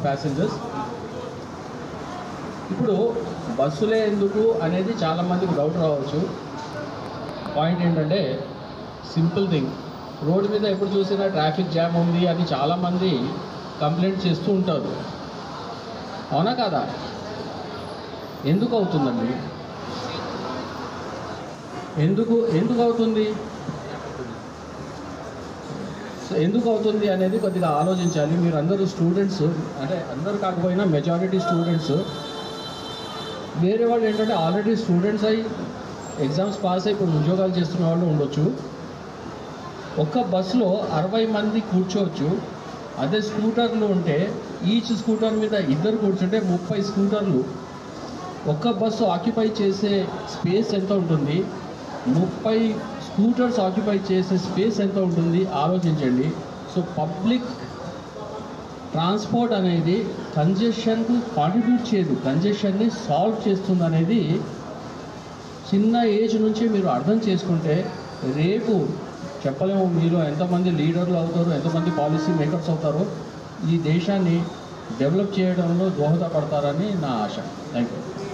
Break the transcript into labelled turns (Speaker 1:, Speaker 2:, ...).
Speaker 1: passengers ఇప్పుడు బస్సులే ఎందుకు అనేది చాలామందికి డౌట్ రావచ్చు పాయింట్ ఏంటంటే సింపుల్ థింగ్ రోడ్డు మీద ఎప్పుడు చూసినా ట్రాఫిక్ జామ్ ఉంది అని చాలామంది కంప్లైంట్ చేస్తూ ఉంటారు అవునా కాదా ఎందుకు అవుతుందండి ఎందుకు ఎందుకు అవుతుంది సో ఎందుకు అవుతుంది అనేది కొద్దిగా ఆలోచించాలి మీరు అందరూ స్టూడెంట్స్ అంటే అందరూ కాకపోయినా మెజారిటీ స్టూడెంట్స్ వేరే వాళ్ళు ఏంటంటే ఆల్రెడీ స్టూడెంట్స్ అయి ఎగ్జామ్స్ పాస్ అయి ఇప్పుడు ఉద్యోగాలు చేస్తున్న వాళ్ళు ఉండొచ్చు ఒక్క బస్సులో అరవై మంది కూర్చోవచ్చు అదే స్కూటర్లు ఉంటే ఈచ్ స్కూటర్ మీద ఇద్దరు కూర్చుంటే ముప్పై స్కూటర్లు ఒక్క బస్సు ఆక్యుపై చేసే స్పేస్ ఎంత ఉంటుంది ముప్పై స్కూటర్స్ ఆక్యుపై చేసే స్పేస్ ఎంత ఉంటుంది ఆలోచించండి సో పబ్లిక్ ట్రాన్స్పోర్ట్ అనేది కంజెషన్కు కాంట్రిబ్యూట్ చేయదు కంజెషన్ని సాల్వ్ చేస్తుంది అనేది చిన్న ఏజ్ నుంచి మీరు అర్థం చేసుకుంటే రేపు చెప్పలేము మీరు ఎంతమంది లీడర్లు అవుతారు ఎంతమంది పాలసీ మేకర్స్ అవుతారో ఈ దేశాన్ని డెవలప్ చేయడంలో దోహదపడతారని నా ఆశ థ్యాంక్ యూ